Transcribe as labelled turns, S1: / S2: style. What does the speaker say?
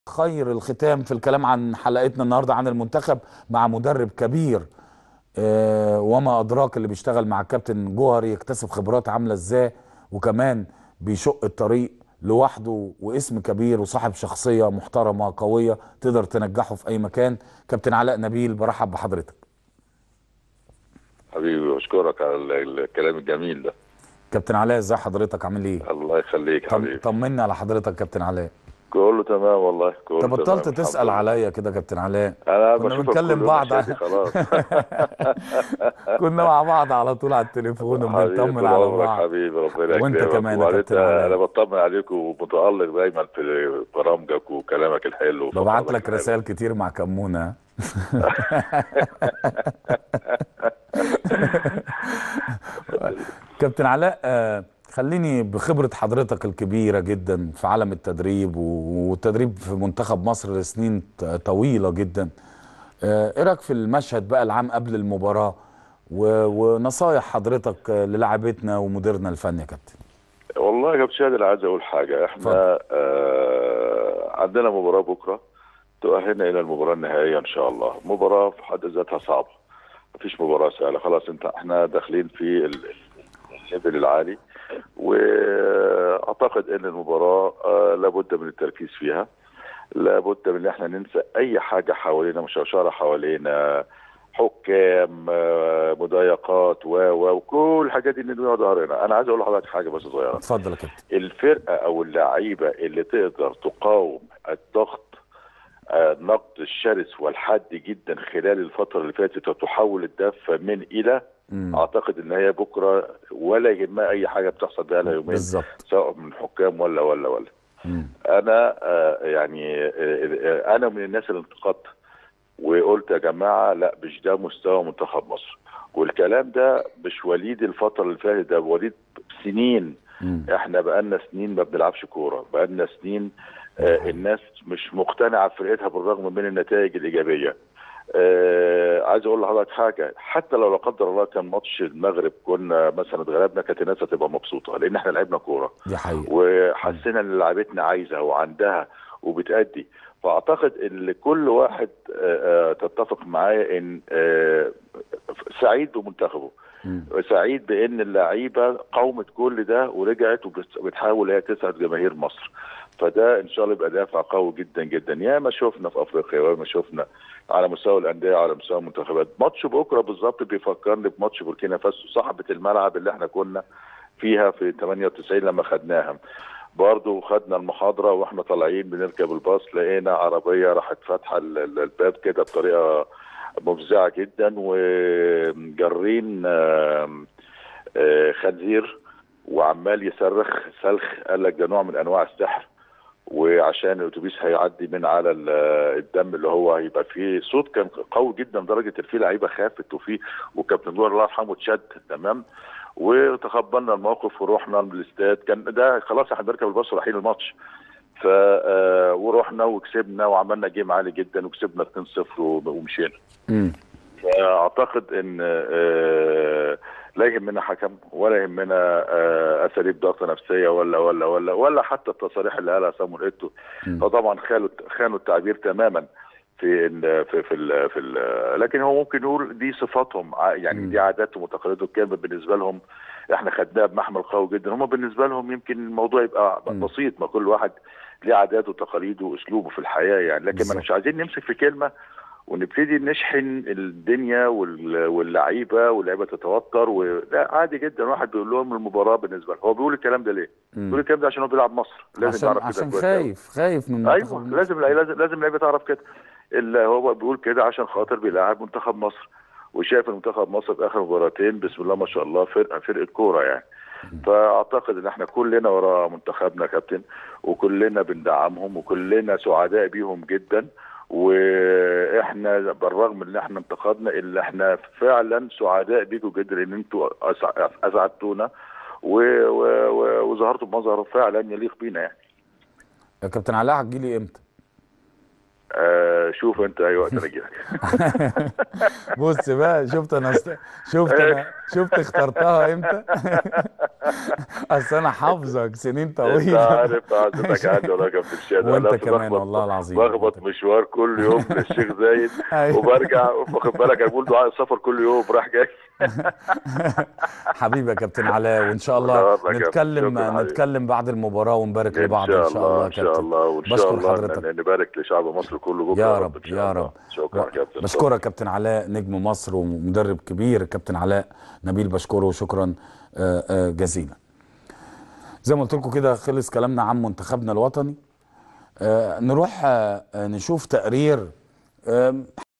S1: خير الختام في الكلام عن حلقتنا النهارده عن المنتخب مع مدرب كبير آه، وما ادراك اللي بيشتغل مع الكابتن جوهري يكتسب خبرات عامله ازاي وكمان بيشق الطريق لوحده واسم كبير وصاحب شخصيه محترمه قويه تقدر تنجحه في اي مكان كابتن علاء نبيل برحب بحضرتك
S2: حبيبي بشكرك على ال- الكلام الجميل ده
S1: كابتن علاء ازي حضرتك عامل ايه
S2: الله يخليك
S1: طم-
S2: حبيبي
S1: طمنا على حضرتك كابتن علاء
S2: كله تمام والله كله
S1: انت
S2: تمام
S1: بطلت
S2: الحمد
S1: تسال
S2: لله.
S1: عليا كده كابتن علاء
S2: انا
S1: كنا
S2: بشوفك
S1: بنكلم
S2: كل
S1: بعض.
S2: مشاهدي خلاص
S1: كنا مع بعض على طول على التليفون
S2: حبيبي
S1: وبنطمن
S2: طول
S1: على
S2: عمرك
S1: بعض
S2: حبيبي ربنا
S1: وانت
S2: يكرمك
S1: كمان يا
S2: وبعدين
S1: كابتن علاء.
S2: انا بطمن عليك ومتالق دايما في برامجك وكلامك الحلو
S1: ببعت
S2: وفقراتك
S1: لك
S2: الحلوة.
S1: رسائل كتير مع كمونه كابتن علاء آه، خليني بخبرة حضرتك الكبيرة جدا في عالم التدريب و- والتدريب في منتخب مصر لسنين ط- طويلة جدا آه، ايه رايك في المشهد بقى العام قبل المباراة و- ونصايح حضرتك آه، للاعبتنا ومديرنا الفني يا كابتن
S2: والله يا كابتن شادي انا عايز اقول حاجه احنا آه عندنا مباراه بكره تؤهلنا الى المباراه النهائيه ان شاء الله مباراه في حد ذاتها صعبه مفيش مباراه سهله خلاص انت احنا داخلين في ال- ال- الليفل العالي واعتقد ان المباراه آه لابد من التركيز فيها لابد من ان احنا ننسى اي حاجه حوالينا مشوشره حوالينا حكام آه، مضايقات و و وكل الحاجات دي ندويها ظهرنا انا عايز اقول لحضرتك حاجه بس صغيره
S1: اتفضل يا كابتن
S2: الفرقه او اللعيبه اللي تقدر تقاوم الضغط آه، النقد الشرس والحاد جدا خلال الفتره اللي فاتت وتحول الدفه من الى
S1: مم.
S2: اعتقد ان هي بكره ولا يهمها اي حاجه بتحصل بقى لها يومين
S1: بالظبط
S2: سواء من حكام ولا ولا ولا
S1: مم.
S2: انا آه، يعني آه، آه، انا من الناس اللي انتقدت وقلت يا جماعه لا مش ده مستوى منتخب مصر والكلام ده مش وليد الفتره اللي فاتت ده وليد سنين
S1: مم.
S2: احنا بقالنا سنين ما بنلعبش كوره بقالنا سنين آه الناس مش مقتنعه بفرقتها بالرغم من النتائج الايجابيه آه عايز اقول لحضرتك حاجه حتى لو لا قدر الله كان ماتش المغرب كنا مثلا اتغلبنا كانت الناس هتبقى مبسوطه لان احنا لعبنا كوره
S1: دي حقيقة
S2: وحسينا ان لعبتنا عايزه وعندها وبتأدي فاعتقد ان كل واحد آه، آه، تتفق معايا ان آه، سعيد بمنتخبه
S1: مم.
S2: سعيد بان اللعيبه قاومت كل ده ورجعت وبتحاول هي تسعد جماهير مصر فده ان شاء الله يبقى دافع قوي جدا جدا يا ما شفنا في افريقيا وما شفنا على مستوى الانديه على مستوى المنتخبات ماتش بكره بالظبط بيفكرني بماتش بوركينا فاسو صاحبه الملعب اللي احنا كنا فيها في 98 لما خدناها برضه خدنا المحاضره واحنا طالعين بنركب الباص لقينا عربيه راحت فاتحه ال- ال- الباب كده بطريقه مفزعه جدا وجارين آم، آه، خنزير وعمال يصرخ صرخ قال لك ده نوع من انواع السحر وعشان الاتوبيس هيعدي من على ال- الدم اللي هو هيبقى فيه صوت كان قوي جدا لدرجه ان في لعيبه خافت وفي وكابتن جوهر الله يرحمه اتشد تمام وتقبلنا الموقف ورحنا الاستاد كان ده خلاص احنا بنركب الباص ورايحين الماتش ف آه، ورحنا وكسبنا وعملنا جيم عالي جدا وكسبنا 2-0 ومشينا
S1: مم.
S2: فاعتقد ان آه، لا يهمنا حكم ولا يهمنا آه، اساليب ضغط نفسيه ولا ولا ولا ولا حتى التصاريح اللي قالها سامويل ايتو
S1: مم.
S2: فطبعا خانوا خانوا التعبير تماما في ال في في ال في ال لكن هو ممكن نقول دي صفاتهم ع- يعني
S1: مم.
S2: دي عاداتهم وتقاليدهم كانت بالنسبه لهم احنا خدناها بمحمل قوي جدا هم بالنسبه لهم يمكن الموضوع يبقى
S1: مم.
S2: بسيط ما كل واحد ليه عاداته وتقاليده واسلوبه في الحياه يعني لكن
S1: بالظبط.
S2: ما مش عايزين نمسك في كلمه ونبتدي نشحن الدنيا وال- واللعيبه واللعيبه تتوتر و... لا عادي جدا واحد بيقول لهم المباراه بالنسبه له هو بيقول الكلام ده ليه؟
S1: مم.
S2: بيقول الكلام ده عشان هو بيلعب مصر لازم
S1: عشان
S2: يعرف كده
S1: عشان
S2: كويس أوي.
S1: خايف خايف من
S2: ايوه
S1: منتخب
S2: لازم لازم لازم اللعيبه تعرف كده اللي هو بيقول كده عشان خاطر بيلاعب منتخب مصر وشايف ان منتخب مصر في اخر مباراتين بسم الله ما شاء الله فرقه فرقه كوره يعني فاعتقد ان احنا كلنا ورا منتخبنا يا كابتن وكلنا بندعمهم وكلنا سعداء بيهم جدا واحنا بالرغم من ان احنا انتقدنا الا احنا فعلا سعداء بيكم جدا ان انتوا أسع- اسعدتونا و- و- و- وظهرتوا بمظهر فعلا يليق بينا يعني
S1: يا كابتن علاء هتجيلي امتى؟
S2: آه شوف انت اي وقت انا اجي لك
S1: بص بقى شفت انا است... شفت انا شفت اخترتها امتى اصل انا حافظك سنين
S2: انت
S1: طويله
S2: عارف قعدتك عندي والله يا كابتن شادي
S1: وانت
S2: أنا
S1: كمان
S2: بخبط-
S1: والله العظيم.
S2: بخبط مشوار كل يوم للشيخ زايد
S1: أيوة.
S2: وبرجع واخد بالك انا بقول دعاء السفر كل يوم راح جاي
S1: حبيبي يا كابتن علاء وان شاء الله
S2: الله يبارك يا
S1: نتكلم
S2: شكرا حبيبي.
S1: نتكلم بعد المباراه ونبارك
S2: ان
S1: لبعض
S2: شاء
S1: ان شاء الله
S2: الله
S1: يا
S2: ان شاء
S1: كابتن
S2: الله وان شاء
S1: بشكر
S2: الله
S1: حضرتك.
S2: ن- نبارك لشعب مصر كله بكره
S1: يا رب
S2: إن شاء
S1: يا
S2: الله.
S1: رب
S2: شكرا يا كابتن
S1: بشكرك كابتن علاء نجم مصر ومدرب كبير كابتن علاء نبيل بشكره شكرا آه، آه، جزيلا زي ما قلت لكم كده خلص كلامنا عن منتخبنا الوطني آه، نروح آه، آه، نشوف تقرير آه،